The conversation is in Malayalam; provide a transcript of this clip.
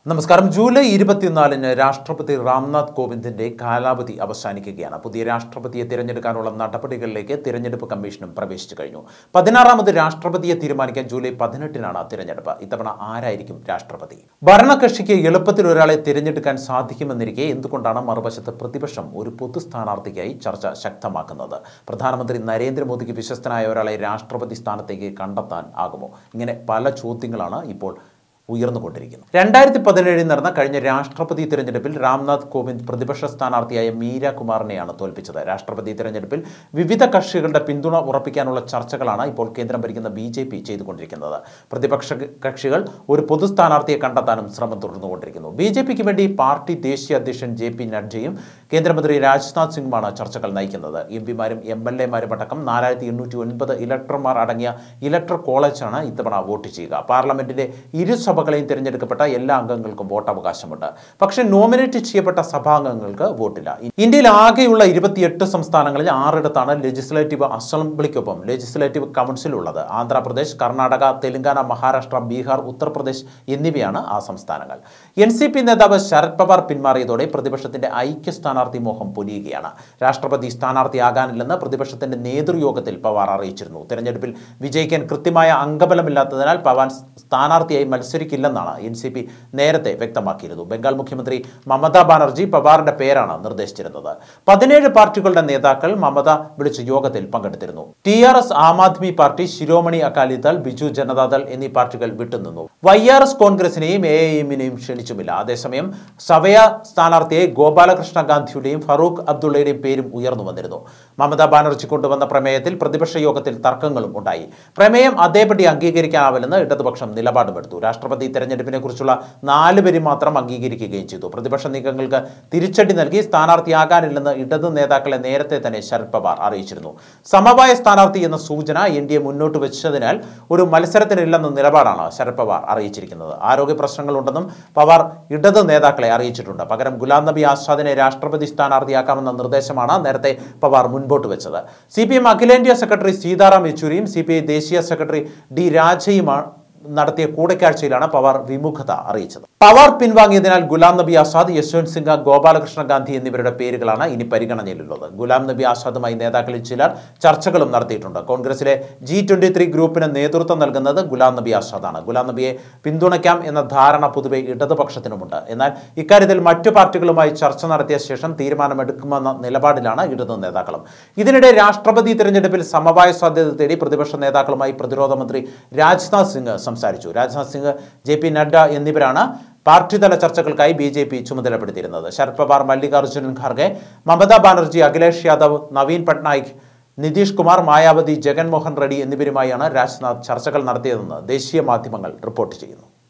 നമസ്കാരം ജൂലൈ ഇരുപത്തിനാലിന് രാഷ്ട്രപതി രാംനാഥ് കോവിന്ദിന്റെ കാലാവധി അവസാനിക്കുകയാണ് പുതിയ രാഷ്ട്രപതിയെ തിരഞ്ഞെടുക്കാനുള്ള നടപടികളിലേക്ക് തിരഞ്ഞെടുപ്പ് കമ്മീഷനും പ്രവേശിച്ചു കഴിഞ്ഞു പതിനാറാമത് രാഷ്ട്രപതിയെ തീരുമാനിക്കാൻ ജൂലൈ പതിനെട്ടിനാണ് തിരഞ്ഞെടുപ്പ് ഇത്തവണ ആരായിരിക്കും രാഷ്ട്രപതി ഭരണകക്ഷിക്ക് എളുപ്പത്തിൽ ഒരാളെ തിരഞ്ഞെടുക്കാൻ സാധിക്കുമെന്നിരിക്കെ എന്തുകൊണ്ടാണ് മറുവശത്ത് പ്രതിപക്ഷം ഒരു പൊതു സ്ഥാനാർത്ഥിക്കായി ചർച്ച ശക്തമാക്കുന്നത് പ്രധാനമന്ത്രി നരേന്ദ്രമോദിക്ക് വിശ്വസ്തനായ ഒരാളെ രാഷ്ട്രപതി സ്ഥാനത്തേക്ക് കണ്ടെത്താൻ ആകുമോ ഇങ്ങനെ പല ചോദ്യങ്ങളാണ് ഇപ്പോൾ ഉയർന്നുകൊണ്ടിരിക്കുന്നു രണ്ടായിരത്തി പതിനേഴിൽ നടന്ന കഴിഞ്ഞ രാഷ്ട്രപതി തിരഞ്ഞെടുപ്പിൽ രാംനാഥ് കോവിന്ദ് പ്രതിപക്ഷ സ്ഥാനാർത്ഥിയായ മീര കുമാറിനെയാണ് തോൽപ്പിച്ചത് രാഷ്ട്രപതി തിരഞ്ഞെടുപ്പിൽ വിവിധ കക്ഷികളുടെ പിന്തുണ ഉറപ്പിക്കാനുള്ള ചർച്ചകളാണ് ഇപ്പോൾ കേന്ദ്രം ഭരിക്കുന്ന ബി ജെ പി ചെയ്തുകൊണ്ടിരിക്കുന്നത് പ്രതിപക്ഷ കക്ഷികൾ ഒരു പൊതു സ്ഥാനാർത്ഥിയെ കണ്ടെത്താനും ശ്രമം തുടർന്നുകൊണ്ടിരിക്കുന്നു ബി ജെ പിക്ക് വേണ്ടി പാർട്ടി ദേശീയ അധ്യക്ഷൻ ജെ പി നഡ്ഡയും കേന്ദ്രമന്ത്രി രാജ്നാഥ് സിംഗുമാണ് ചർച്ചകൾ നയിക്കുന്നത് എം പിമാരും എം എൽ എമാരും അടക്കം നാലായിരത്തി എണ്ണൂറ്റി ഒൻപത് ഇലക്ടർമാർ അടങ്ങിയ ഇലക്ടർ കോളേജാണ് ഇത്തവണ വോട്ട് ചെയ്യുക പാർലമെന്റിന്റെ ഇരു സഭകളെയും തിരഞ്ഞെടുക്കപ്പെട്ട എല്ലാ അംഗങ്ങൾക്കും വോട്ടവകാശമുണ്ട് പക്ഷേ നോമിനേറ്റ് ചെയ്യപ്പെട്ട സഭാംഗങ്ങൾക്ക് വോട്ടില്ല ഇന്ത്യയിൽ ആകെയുള്ള ഇരുപത്തിയെട്ട് സംസ്ഥാനങ്ങളിൽ ആറിടത്താണ് ലെജിസ്ലേറ്റീവ് അസംബ്ലിക്കൊപ്പം ലെജിസ്ലേറ്റീവ് കൗൺസിൽ ഉള്ളത് ആന്ധ്രാപ്രദേശ് കർണാടക തെലങ്കാന മഹാരാഷ്ട്ര ബീഹാർ ഉത്തർപ്രദേശ് എന്നിവയാണ് ആ സംസ്ഥാനങ്ങൾ എൻ സി പി നേതാവ് ശരത് പവാർ പിന്മാറിയതോടെ പ്രതിപക്ഷത്തിന്റെ ഐക്യ സ്ഥാനാർത്ഥി മോഹം പൊലിയുകയാണ് രാഷ്ട്രപതി സ്ഥാനാർത്ഥിയാകാനില്ലെന്ന് പ്രതിപക്ഷത്തിന്റെ നേതൃയോഗത്തിൽ പവാർ അറിയിച്ചിരുന്നു തെരഞ്ഞെടുപ്പിൽ വിജയിക്കാൻ കൃത്യമായ അംഗബലമില്ലാത്തതിനാൽ പവാർ സ്ഥാനാർത്ഥിയായി മത്സരിക്കില്ലെന്നാണ് എൻ സി പി നേരത്തെ വ്യക്തമാക്കിയിരുന്നു ബംഗാൾ മുഖ്യമന്ത്രി മമതാ ബാനർജി പവാറിന്റെ പേരാണ് നിർദ്ദേശിച്ചിരുന്നത് പതിനേഴ് പാർട്ടികളുടെ നേതാക്കൾ മമത വിളിച്ച യോഗത്തിൽ പങ്കെടുത്തിരുന്നു T R S Aam Aadmi party Shiromani Akali Dal Biju Janata Dal എന്നീ പാർട്ടികൾ വിട്ടുനിന്നു വൈ ആർ എസ് കോൺഗ്രസിനെയും എ എമ്മിനെയും ക്ഷണിച്ചുമില്ല അതേസമയം സവയ സ്ഥാനാർത്ഥിയെ ഗോപാലകൃഷ്ണ ഗാന്ധിയുടെയും ഫറൂഖ് അബ്ദുള്ളയുടെയും പേരും ഉയർന്നു വന്നിരുന്നു മമതാ ബാനർജി കൊണ്ടുവന്ന പ്രമേയത്തിൽ പ്രതിപക്ഷ യോഗത്തിൽ തർക്കങ്ങളും ഉണ്ടായി പ്രമേയം അതേപടി അംഗീകരിക്കാനാവില്ലെന്ന് ഇടതുപക്ഷം നിലപാടുമെടുത്തു രാഷ്ട്രപതി തെരഞ്ഞെടുപ്പിനെ കുറിച്ചുള്ള നാല് പേര് മാത്രം അംഗീകരിക്കുകയും ചെയ്തു പ്രതിപക്ഷ നീക്കങ്ങൾക്ക് തിരിച്ചടി നൽകി സ്ഥാനാർത്ഥിയാകാനില്ലെന്ന് ഇടതു നേതാക്കളെ നേരത്തെ തന്നെ ശരത് പവാർ അറിയിച്ചിരുന്നു സമവായ സ്ഥാനാർത്ഥി എന്ന സൂചന എൻ ഡി എ മുന്നോട്ട് വെച്ചതിനാൽ ഒരു മത്സരത്തിനില്ലെന്ന നിലപാടാണ് ശരത് പവാർ അറിയിച്ചിരിക്കുന്നത് ആരോഗ്യ പ്രശ്നങ്ങളുണ്ടെന്നും പവാർ ഇടത് നേതാക്കളെ അറിയിച്ചിട്ടുണ്ട് പകരം ഗുലാം നബി ആസാദിനെ രാഷ്ട്രപതി സ്ഥാനാർത്ഥിയാക്കാമെന്ന നിർദ്ദേശമാണ് നേരത്തെ പവാർ മുൻപോട്ട് വെച്ചത് സി പി എം അഖിലേന്ത്യാ സെക്രട്ടറി സീതാറാം യെച്ചൂരിയും സി പി ഐ ദേശീയ സെക്രട്ടറി ഡി രാജയുമാണ് നടത്തിയ കൂടിക്കാഴ്ചയിലാണ് പവാർ വിമുഖത അറിയിച്ചത് പവാർ പിൻവാങ്ങിയതിനാൽ ഗുലാം നബി ആസാദ് യശ്വന്ത് സിംഗ് ഗോപാലകൃഷ്ണ ഗാന്ധി എന്നിവരുടെ പേരുകളാണ് ഇനി പരിഗണനയിലുള്ളത് ഗുലാം നബി ആസാദുമായി നേതാക്കളിൽ ചിലർ ചർച്ചകളും നടത്തിയിട്ടുണ്ട് കോൺഗ്രസിലെ ജി ട്വന്റി ത്രീ ഗ്രൂപ്പിന് നേതൃത്വം നൽകുന്നത് ഗുലാം നബി ആസാദാണ് ഗുലാം നബിയെ പിന്തുണയ്ക്കാം എന്ന ധാരണ പൊതുവെ ഇടതുപക്ഷത്തിനുമുണ്ട് എന്നാൽ ഇക്കാര്യത്തിൽ മറ്റു പാർട്ടികളുമായി ചർച്ച നടത്തിയ ശേഷം തീരുമാനമെടുക്കുമെന്ന നിലപാടിലാണ് ഇടതു നേതാക്കളും ഇതിനിടെ രാഷ്ട്രപതി തിരഞ്ഞെടുപ്പിൽ സമവായ സാധ്യത തേടി പ്രതിപക്ഷ നേതാക്കളുമായി പ്രതിരോധ മന്ത്രി രാജ്നാഥ് സിംഗ് സംസാരിച്ചു രാജ്നാഥ് സിംഗ് ജെ പി നഡ്ഡ എന്നിവരാണ് പാർട്ടിതല ചർച്ചകൾക്കായി ബി ജെ പി ചുമതലപ്പെടുത്തിയിരുന്നത് ശരത് പവാർ മല്ലികാർജ്ജുൻ ഖാർഗെ മമതാ ബാനർജി അഖിലേഷ് യാദവ് നവീൻ പട്നായിക് നിതീഷ് കുമാർ മായാവതി ജഗൻമോഹൻ റെഡ്ഡി എന്നിവരുമായാണ് രാജ്നാഥ് ചർച്ചകൾ നടത്തിയതെന്ന് ദേശീയ മാധ്യമങ്ങൾ റിപ്പോർട്ട് ചെയ്യുന്നു